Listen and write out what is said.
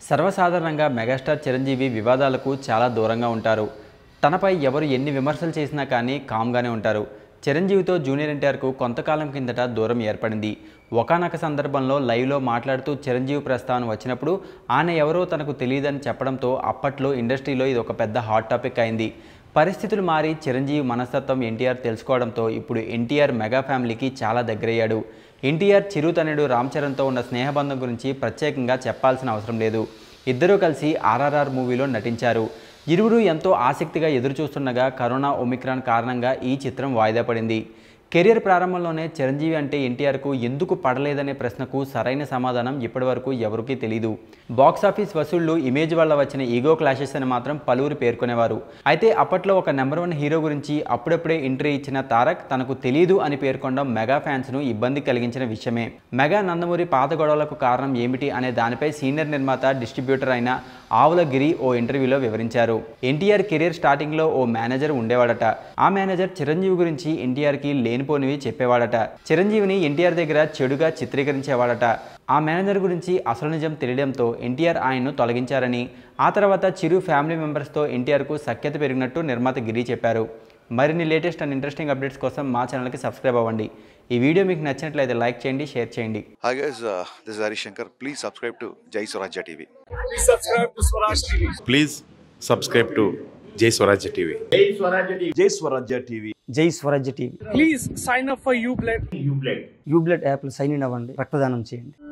సర్వసాధారణంగా మెగాస్టార్ చిరంజీవి వివాదాలకు చాలా దూరంగా ఉంటారు తనపై ఎవరు ఎన్ని విమర్శలు చేసినా కానీ కామ్గానే ఉంటారు చిరంజీవితో జూనియర్ ఎన్టీఆర్కు కొంతకాలం కిందట దూరం ఏర్పడింది ఒకనొక సందర్భంలో లైవ్లో మాట్లాడుతూ చిరంజీవి ప్రస్తావన వచ్చినప్పుడు ఆయన ఎవరో తనకు తెలియదని చెప్పడంతో అప్పట్లో ఇండస్ట్రీలో ఇది ఒక పెద్ద హాట్ టాపిక్ అయింది పరిస్థితులు మారి చిరంజీవి మనస్తత్వం ఎన్టీఆర్ తెలుసుకోవడంతో ఇప్పుడు ఎన్టీఆర్ మెగా ఫ్యామిలీకి చాలా దగ్గరయ్యాడు ఎన్టీఆర్ చిరుతనుడు రామ్ చరణ్తో ఉన్న స్నేహబంధం గురించి ప్రత్యేకంగా చెప్పాల్సిన అవసరం లేదు ఇద్దరూ కలిసి ఆర్ఆర్ఆర్ మూవీలో నటించారు ఇరువురు ఎంతో ఆసక్తిగా ఎదురుచూస్తుండగా కరోనా ఒమిక్రాన్ కారణంగా ఈ చిత్రం వాయిదా పడింది కెరియర్ ప్రారంభంలోనే చిరంజీవి అంటే ఎన్టీఆర్కు ఎందుకు పడలేదనే ప్రశ్నకు సరైన సమాధానం ఇప్పటివరకు ఎవరికీ తెలియదు బాక్సాఫీస్ వసూళ్లు ఇమేజ్ వల్ల వచ్చిన ఈగో క్లాషెస్ అని మాత్రం పలువురు పేర్కొనేవారు అయితే అప్పట్లో ఒక నెంబర్ వన్ హీరో గురించి అప్పుడప్పుడే ఎంట్రీ ఇచ్చిన తారక్ తనకు తెలియదు అని పేర్కొనడం మెగా ఫ్యాన్స్ను ఇబ్బంది కలిగించిన విషయమే మెగా నందమూరి పాత గొడవలకు కారణం ఏమిటి అనే దానిపై సీనియర్ నిర్మాత డిస్ట్రిబ్యూటర్ అయిన ఆవుల గిరి ఓ ఇంటర్వ్యూలో వివరించారు ఎన్టీఆర్ కెరీర్ స్టార్టింగ్లో ఓ మేనేజర్ ఉండేవాడట ఆ మేనేజర్ చిరంజీవి గురించి ఎన్టీఆర్కి లేనిపోనివి చెప్పేవాడట చిరంజీవిని ఎన్టీఆర్ దగ్గర చెడుగా చిత్రీకరించేవాడట ఆ మేనేజర్ గురించి అసలు నిజం తెలియడంతో ఎన్టీఆర్ ఆయన్ను తొలగించారని ఆ తర్వాత చిరు ఫ్యామిలీ మెంబర్స్తో ఎన్టీఆర్కు సఖ్యత పెరిగినట్టు నిర్మాత గిరి చెప్పారు మరిన్ని లేటెస్ట్ అండ్ ఇంట్రెస్టింగ్ అప్డేట్స్ కోసం మా ఛానల్కి సబ్స్క్రైబ్ అవ్వండి ఈ వీడియో మీకు నచ్చినట్లయితే లైక్ చేయండి షేర్ చేయండి Hi guys, uh, this is Hari Shankar. Please subscribe to Jai Swarajya TV. Please subscribe to Swaraj TV. Please subscribe to Jai Swarajya TV Jai Swarajya TV Jai Swarajya TV Please sign up for UBLED. యూబ్లెట్ యాప్లో sign in అవ్వండి రక్తదానం చేయండి